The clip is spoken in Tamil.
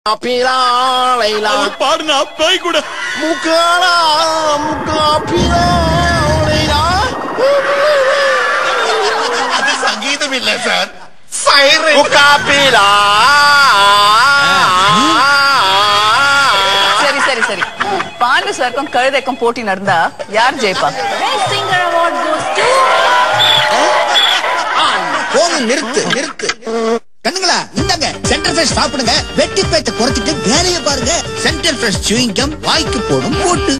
பிராளைலா பாடுனா பேய் கூட முக்காலா முக்கா பிராளைலா அது சங்கீதம் இல்ல சார் ஃபயர் முக்கா பிரா சரி சரி சரி பாண்டு சாருக்கும் கழுதைக்கும் போட்டி நடந்தா யார் ஜெயிப்பா singer award goes to போதும் நிறுத்து நிறுத்து கண்ணுங்களா இந்தாங்க சென்டர் ஃப்ரெஷ் சாப்பிடுங்க வெட்டி பேச்ச குறைச்சிட்டு வேலையை பாருங்க சென்டர் ஃப்ரெஷ் சுவிங்கம் வாய்க்கு போடும் போட்டு